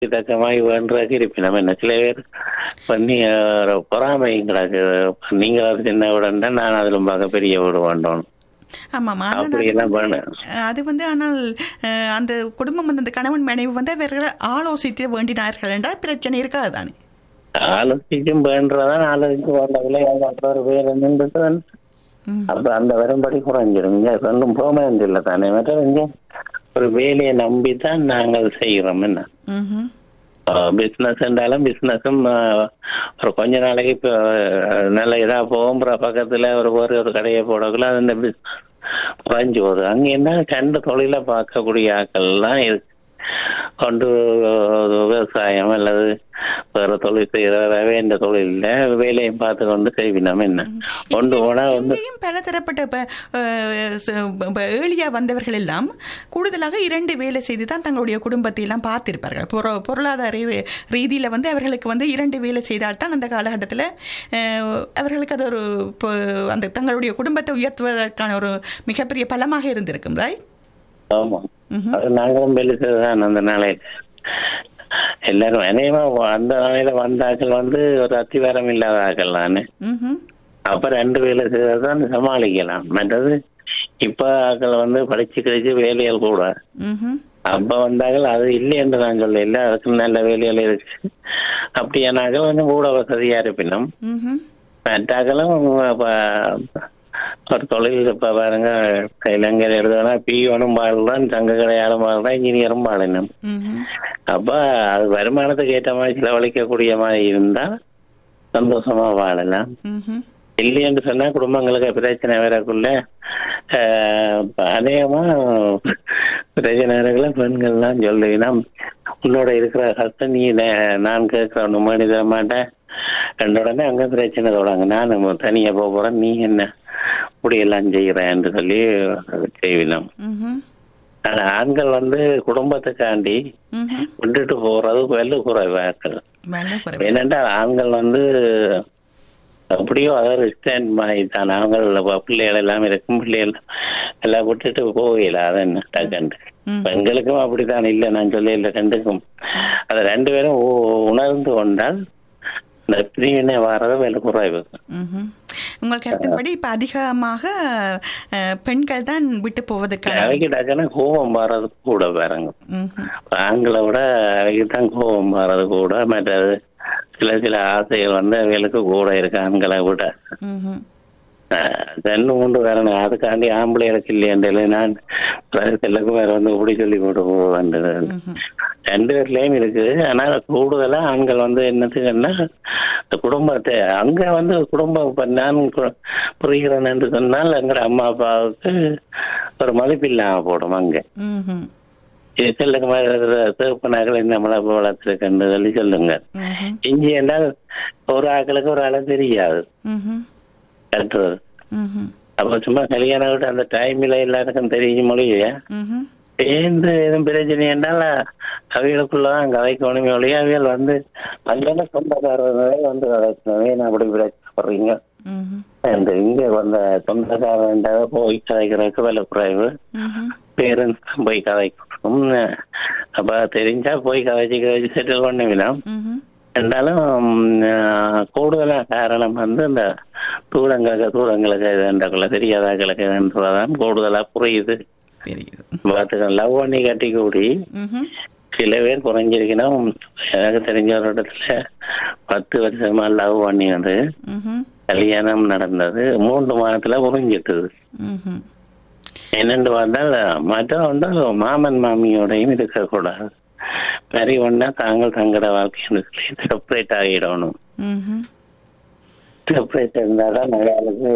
தக்கமாய் வேண்டதாக இருப்பினம் என்ன சில பேர் பண்ணி ஒரு பொறாமை கிடக்கு நீங்கள் ஒரு சின்ன வீடு நான் அதிலும் பார்க்க பெரிய வீடு வேண்டோம் ஆமாம் ஆனால் அப்படி அது எல்லாம் வந்து- வேணும். அது வந்து ஆனால் அஹ், அந்த குடும்பம் வந்து அந்த கணவன் மனைவி வந்து அவர்களை ஆலோசித்து வேண்டினார்கள் என்றால் பிரச்சனை இருக்காது தானே ஆலோசிக்கும் வேண்டதான் ஆலோசிக்க வேண்டதில்லை மற்றொரு பேர் நின்றுதான் ம். அப்ப அந்த வரும்படி குறைஞ்சிடும் இங்க ரெண்டும் பெர்மனன்ட் இல்லை தானே மற்ற இங்க ஒரு வேலையை நம்பி தான் நாங்கள் செய்கிறோம் என்ன ம்ஹும். பிஸ்னஸ் என்றாலும் பிஸ்னஸும் ஒரு கொஞ்ச நாளைக்கு இப்போ அஹ், நல்ல இதாக போகும் அப்புறம் பக்கத்தில் ஒரு ஒரு ஒரு கடையை போடக்குள்ள அது இந்த பிஸ்னஸ் குறைஞ்சு போகுது அங்கே என்ன ரெண்டு தொழிலை பார்க்கக்கூடிய ஆட்கள்லாம் இருக்கு கொண்டு விவசாயம் அல்லது வேற தொழில் செய்யறதாவே இந்த தொழிலில் வேலையை பார்த்து கொண்டு செய்வினோம் என்ன கொண்டு போனா வந்து இங்கேயும் பல தரப்பட்ட இப்ப, அஹ், ச- இப்ப ஏழியா வந்தவர்கள் எல்லாம் கூடுதலாக இரண்டு வேலை செய்து தான் தங்களுடைய குடும்பத்தை எல்லாம் பார்த்திருப்பார்கள் பொரு பொருளாதார ரீ- ரீதியில வந்து அவர்களுக்கு வந்து இரண்டு வேலை செய்தால்தான் அந்த காலகட்டத்தில் அவர்களுக்கு அது ஒரு இப்போ அந்த தங்களுடைய குடும்பத்தை உயர்த்துவதற்கான ஒரு மிகப்பெரிய பலமாக இருந்திருக்கும் ரைட் ஆமா அது நாங்களும் வெளிச்சதுதான் அந்த நாளையில எல்லாரும் அநேகமா அந்த நாளையில வந்த ஆட்கள் வந்து ஒரு அத்திவாரம் இல்லாத ஆட்கள் தானே ம் அப்ப ரெண்டு வேலை செய்தான் சமாளிக்கலாம் மற்றது இப்ப ஆட்கள் வந்து படிச்சு கழிச்சு வேலைகள் கூட ம் அப்ப வந்தார்கள் அது இல்லை என்று நான் சொல்ல இல்லை அதுக்கு நல்ல வேலைகள் இருக்கு அப்படியானாக்கள் கொஞ்சம் கூட வசதியா இருப்பினும் ம் மற்றாக்களும் ஒரு தொழில் இப்ப பாருங்க இலங்கையில் எழுதுனா பியோனும் பாடலாம் தங்க கடையாளும் பாடலாம் இன்ஜினியரும் பாடணும் ம் அப்ப அது வருமானத்துக்கு ஏற்ற மாதிரி செலவழிக்கக்கூடிய மாதிரி இருந்தா சந்தோஷமா வாழலாம் ம் இல்லை என்று சொன்னா குடும்பங்களுக்கு பிரச்சனை வரக்குள்ள ஆஹ், அநேகமா பிரச்சனை வரக்குள்ள பெண்கள்லாம் சொல்லுவீங்கன்னா உன்னோட இருக்கிற கஷ்டம் நீ நே- நான் கேட்கிற ஒண்ணு மணி தர மாட்டேன் ரெண்டு உடனே அங்க பிரச்சனை தொடங்க நான் தனியா போக போறேன் நீ என்ன இப்படி எல்லாம் செய்யறேன்னு சொல்லி செய்வினோம் ம் ஆனா ஆண்கள் வந்து குடும்பத்துக்காண்டி ம் விட்டுட்டு போறது வெள்ள குறைவார்கள் வேலை குறைவு ஏனென்றால் ஆண்கள் வந்து அப்படியோ அதை ஸ்டாண்ட் மாதிரி தான் அவங்க பிள்ளைகள் எல்லாம் இருக்கும் பிள்ளைகள் எல்லாம் விட்டுட்டு போகல அது என்ன டக்குன்னு ம். பெண்களுக்கும் அப்படித்தான் இல்லை நான் சொல்ல இல்லை ரெண்டுக்கும் அது ரெண்டு பேரும் உ- உணர்ந்து கொண்டால் இந்த பிரிவினை வர்றது வெள்ள குறைவு ம்ஹும். உங்கள் கருத்தின்படி இப்ப அதிகமாக அஹ், பெண்கள் தான் விட்டு போவதற்கான அவைக்கு டக்குன்னு கோபம் வர்றது கூட பாருங்க ம்ஹும். ஆண்களை விட அவைக்கு தான் கோபம் வர்றது கூட மற்றது சில சில ஆசைகள் வந்து அவைகளுக்கு கூட இருக்கு ஆண்களை விட ம்ஹும். ரெண்டு மூன்று வரணும் அதுக்காண்டி ஆம்பளைகளுக்கு இல்லையன்றல நான் எல்லாருக்கும் வேற வந்து இப்படி சொல்லி போட்டு போவேன் ம்ஹும். ரெண்டு பேர்லயும் இருக்கு ஆனா கூடுதலா ஆண்கள் வந்து என்னத்துக்குன்னா இந்த குடும்பத்தை அங்க வந்து குடும்பம் இப்ப நான் கு- புரிகிறேன் என்று சொன்னால் எங்கட அம்மா அப்பாவுக்கு ஒரு மதிப்பு இல்லாம போடும் அங்க ம்ஹும். இது சொல்லுங்க சிவப்பனாக்கள் நம்மள வளர்த்துருக்குன்னு சொல்லி சொல்லுங்க ம்ஹும். இஞ்சி என்றால் ஒரு ஆக்களுக்கு ஒரு ஆளு தெரியாது ம்ஹும். கட்டுறது ம்ஹும். அப்ப சும்மா கல்யாணம் விட்டு அந்த டைம்ல எல்லாருக்கும் தெரியும் மொழியே ம்ஹும். சேர்ந்து எதுவும் பிரச்சனை என்றால் அவைகளுக்குள்ளதான் கதைக்கணுமே ஒழிய அவைகள் வந்து அங்கே சொந்தக்காரர்களே வந்து கதைக்கணும் ஏன் அப்படி பிரச்சனைப்படுறீங்க ம்ஹும். இந்த இங்க வந்த சொந்தக்காரன் போய் கதைக்கிறதுக்கு விலை குறைவு ம்ஹும். பேரண்ட்ஸ் போய் கதைக்கணும் அப்ப தெரிஞ்சா போய் கதைச்சு கதைச்சு செட்டில் பண்ணுவினோம் ம்ஹும். இருந்தாலும் ஆஹ், கூடுதலா காரணம் வந்து இந்த தூரங்களுக்கு தூரங்களுக்கு இதுன்றக்குள்ள தெரியாதாக்களுக்கு இதுன்றதான் கூடுதலா புரியுது பெரியது பார்த்துக்க லவ் பண்ணி கட்டி கூடி ம்ஹும். சில பேர் குறைஞ்சிருக்கணும் எனக்கு தெரிஞ்ச ஒரு இடத்துல பத்து வருஷமா லவ் பண்ணினது ம்ஹும். கல்யாணம் நடந்தது மூன்று மாதத்துல புரிஞ்சிட்டது ம்ஹும். என்னென்று பார்த்தால் மற்ற ஒன்று மாமன் மாமியோடையும் இருக்கக்கூடாது சரி ஒன்றா தாங்கள் தங்களோட வாழ்க்கையை செப்பரேட் ஆகிடணும் ம்ஹும். செப்பரேட் இருந்தாதான் நிறையாளுக்கு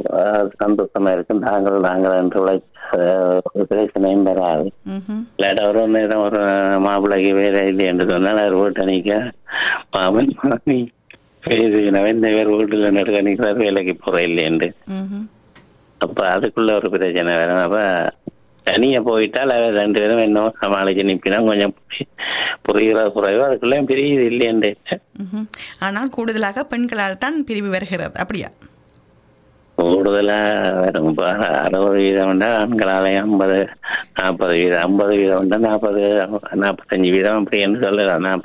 சந்தோஷமா இருக்கும் தாங்கள் நாங்கள் என்று உழைச்ச ஒரு பிரச்சனையும் வராது ம்ஹும். இல்லாட்ட ஒரு நேரம் ஒரு மாப்பிள்ளைக்கு வேலை இல்லை என்று சொன்னால் அவர் வீட்டை நிற்க மாமன் மாமி பேசுகிறவன் இந்த பேர் வீட்டில் நடுக்க நிற்கிறார் வேலைக்கு போற இல்லையென்று ம்ஹும். அப்ப அதுக்குள்ள ஒரு பிரச்சனை வரும் அப்ப தனியா போயிட்டால் அவர் ரெண்டு பேரும் என்னவோ சமாளிச்சு நிற்பினா கொஞ்சம் புரி- புரிகிற குறைவு அதுக்குள்ள பிரியுது இல்லையென்று ம்ஹும். ஆனால் கூடுதலாக பெண்களால் தான் பிரிவு வருகிறது அப்படியா கூடுதலா வரும் இப்ப அறுபது வீதம் உண்டா ஆண்களாலயம் ஐம்பது நாற்பது வீதம் ஐம்பது வீதம் உண்டா நாற்பது நாற்பத்தஞ்சு வீதம் அப்படின்னு சொல்லலாம்